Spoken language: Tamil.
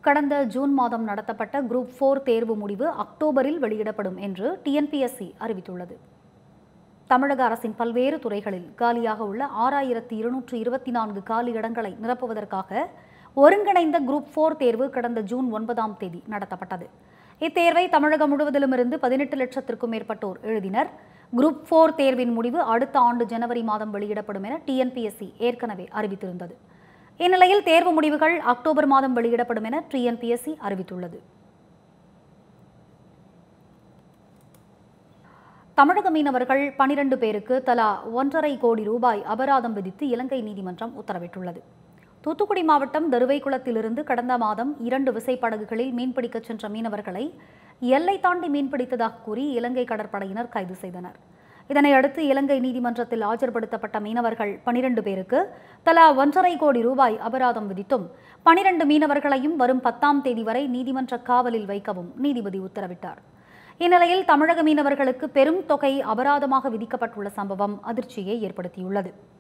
கடந்த ஜூன் மாதம் நடத்தப்பட்ட குரூப் ஃபோர் தேர்வு முடிவு அக்டோபரில் வெளியிடப்படும் என்று டிஎன்பிஎஸ்சி அறிவித்துள்ளது தமிழக அரசின் பல்வேறு துறைகளில் காலியாக உள்ள ஆறாயிரத்தி இருநூற்று இருபத்தி நான்கு காலி இடங்களை நிரப்புவதற்காக ஒருங்கிணைந்த குரூப் ஃபோர் தேர்வு கடந்த ஜூன் ஒன்பதாம் தேதி நடத்தப்பட்டது இத்தேர்வை தமிழகம் முழுவதிலுமிருந்து பதினெட்டு லட்சத்திற்கும் மேற்பட்டோர் எழுதினர் குரூப் ஃபோர் தேர்வின் முடிவு அடுத்த ஆண்டு ஜனவரி மாதம் வெளியிடப்படும் என டிஎன்பிஎஸ்சி ஏற்கனவே அறிவித்திருந்தது இந்நிலையில் தேர்வு முடிவுகள் அக்டோபர் மாதம் வெளியிடப்படும் என டிஎன்பிஎஸ்சி அறிவித்துள்ளது தமிழக மீனவர்கள் பனிரெண்டு பேருக்கு தலா ஒன்றரை கோடி ரூபாய் அபராதம் விதித்து இலங்கை நீதிமன்றம் உத்தரவிட்டுள்ளது தூத்துக்குடி மாவட்டம் தருவைக்குளத்திலிருந்து கடந்த மாதம் இரண்டு விசைப்படகுகளில் மீன்பிடிக்கச் சென்ற மீனவர்களை எல்லை தாண்டி மீன்பிடித்ததாக கூறி இலங்கை கடற்படையினர் கைது செய்தனர் இதனையடுத்து இலங்கை நீதிமன்றத்தில் ஆஜர்படுத்தப்பட்ட மீனவர்கள் பனிரெண்டு பேருக்கு தலா ஒன்றரை கோடி ரூபாய் அபராதம் விதித்தும் பனிரெண்டு மீனவர்களையும் வரும் பத்தாம் தேதி வரை நீதிமன்ற காவலில் வைக்கவும் நீதிபதி உத்தரவிட்டார் இந்நிலையில் தமிழக மீனவர்களுக்கு பெரும் தொகை அபராதமாக விதிக்கப்பட்டுள்ள சம்பவம் அதிர்ச்சியை ஏற்படுத்தியுள்ளது